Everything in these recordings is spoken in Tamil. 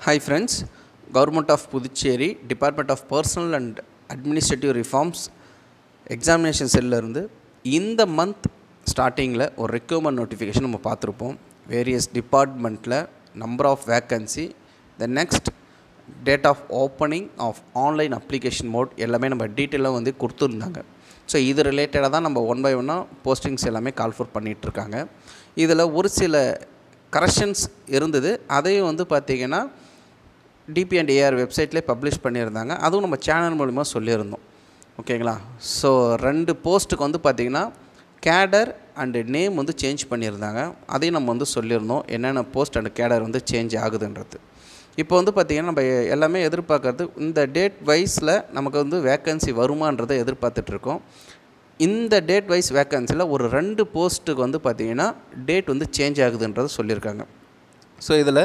hi friends government of Puducherry department of personnel and administrative reforms examination செல்லிருந்து இந்த மந்த் ஸ்டார்டிங்கில் ஒரு ரெக்யூர்மெண்ட் நோட்டிஃபிகேஷன் நம்ம பார்த்துருப்போம் வேரியஸ் டிபார்ட்மெண்ட்டில் number of vacancy the next date of opening of online application mode எல்லாமே நம்ம டீட்டெயிலாக வந்து கொடுத்துருந்தாங்க ஸோ இது ரிலேட்டடாக தான் நம்ம ஒன் பை ஒன்னாக போஸ்டிங்ஸ் எல்லாமே கால் ஃபோர் பண்ணிகிட்ருக்காங்க இதில் ஒரு சில கரெக்ஷன்ஸ் இருந்தது அதையும் வந்து பார்த்திங்கன்னா டிபி அண்ட் ஏஆர் வெப்சைட்லேயே பப்ளிஷ் பண்ணியிருந்தாங்க அதுவும் நம்ம சேனல் மூலிமா சொல்லியிருந்தோம் ஓகேங்களா ஸோ ரெண்டு போஸ்ட்டுக்கு வந்து பார்த்திங்கன்னா கேடர் அண்டு நேம் வந்து சேஞ்ச் பண்ணியிருந்தாங்க அதையும் நம்ம வந்து சொல்லியிருந்தோம் என்னென்ன போஸ்ட் அண்ட் கேடர் வந்து சேஞ்ச் ஆகுதுன்றது இப்போ வந்து பார்த்திங்கன்னா நம்ம எல்லாமே எதிர்பார்க்கறது இந்த டேட் வைஸில் நமக்கு வந்து வேக்கன்சி வருமானதை எதிர்பார்த்துட்ருக்கோம் இந்த டேட் வைஸ் வேக்கன்சியில் ஒரு ரெண்டு போஸ்ட்டுக்கு வந்து பார்த்திங்கன்னா டேட் வந்து சேஞ்ச் ஆகுதுன்றது சொல்லியிருக்காங்க ஸோ இதில்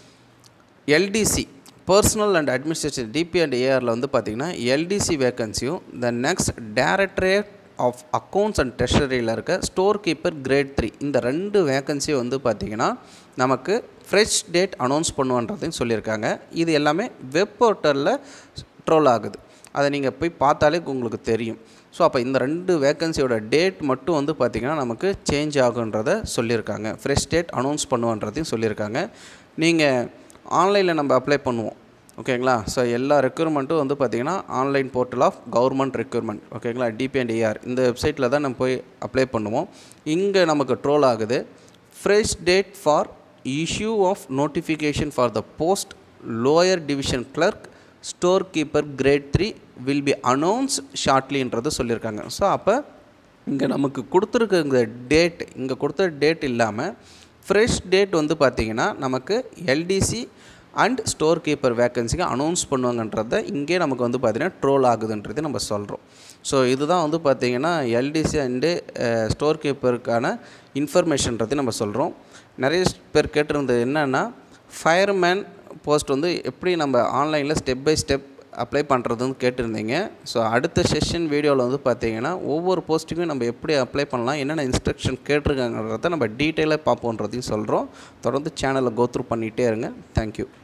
LDC personnel and administration DP and ஏஆரில் வந்து பார்த்திங்கன்னா எல்டிசி வேக்கன்சியும் the next directorate of accounts and ட்ரெஷரியில் இருக்க ஸ்டோர் கீப்பர் கிரேட் த்ரீ இந்த ரெண்டு வேக்கன்சியும் வந்து பார்த்திங்கன்னா நமக்கு ஃப்ரெஷ் டேட் அனௌன்ஸ் பண்ணுவோன்றதையும் சொல்லியிருக்காங்க இது எல்லாமே வெப் போர்ட்டலில் ட்ரோல் ஆகுது அதை நீங்கள் போய் பார்த்தாலே உங்களுக்கு தெரியும் ஸோ அப்போ இந்த ரெண்டு வேக்கன்சியோட டேட் மட்டும் வந்து பார்த்திங்கன்னா நமக்கு சேஞ்ச் ஆகுன்றதை சொல்லியிருக்காங்க ஃப்ரெஷ் டேட் அனௌன்ஸ் பண்ணுவோன்றதையும் சொல்லியிருக்காங்க நீங்கள் ஆன்லைனில் நம்ம அப்ளை பண்ணுவோம் ஓகேங்களா ஸோ எல்லா ரெக்யூர்மெண்ட்டும் வந்து பார்த்திங்கன்னா online portal of government requirement ஓகேங்களா டிபி அண்ட் ஏஆர் இந்த வெப்சைட்டில் தான் நம்ம போய் அப்ளை பண்ணுவோம் இங்கே நமக்கு ட்ரோல் ஆகுது fresh date for issue of notification for the post lower division clerk store keeper grade three will be announce ஷார்ட்லின்றது சொல்லியிருக்காங்க ஸோ அப்போ இங்கே நமக்கு கொடுத்துருக்க இந்த டேட் இங்கே கொடுத்த டேட் இல்லாமல் ஃப்ரெஷ் டேட் வந்து பார்த்திங்கன்னா நமக்கு எல்டிசி அண்ட் ஸ்டோர் கீப்பர் வேக்கன்சிக்கு அனௌன்ஸ் பண்ணுவாங்கன்றத இங்கே நமக்கு வந்து பார்த்திங்கன்னா ட்ரோல் ஆகுதுன்றது நம்ம சொல்கிறோம் ஸோ இதுதான் வந்து பார்த்திங்கன்னா எல்டிசி அண்டு ஸ்டோர் கீப்பருக்கான இன்ஃபர்மேஷன்றதை நம்ம சொல்கிறோம் நிறைய பேர் கேட்டிருந்தது என்னென்னா ஃபயர்மேன் போஸ்ட் வந்து எப்படி நம்ம ஆன்லைனில் ஸ்டெப் பை ஸ்டெப் அப்ளை பண்ணுறதுன்னு கேட்டிருந்தீங்க ஸோ அடுத்த செஷன் வீடியோவில் வந்து பார்த்தீங்கன்னா ஒவ்வொரு போஸ்ட்டுக்கும் நம்ம எப்படி அப்ளை பண்ணலாம் என்னென்ன இன்ஸ்ட்ரக்ஷன் கேட்டிருக்காங்கன்றத நம்ம டீட்டெயிலாக பார்ப்போன்றதையும் சொல்கிறோம் தொடர்ந்து சேனலை கோத்ரூ பண்ணிகிட்டே இருங்க தேங்க்யூ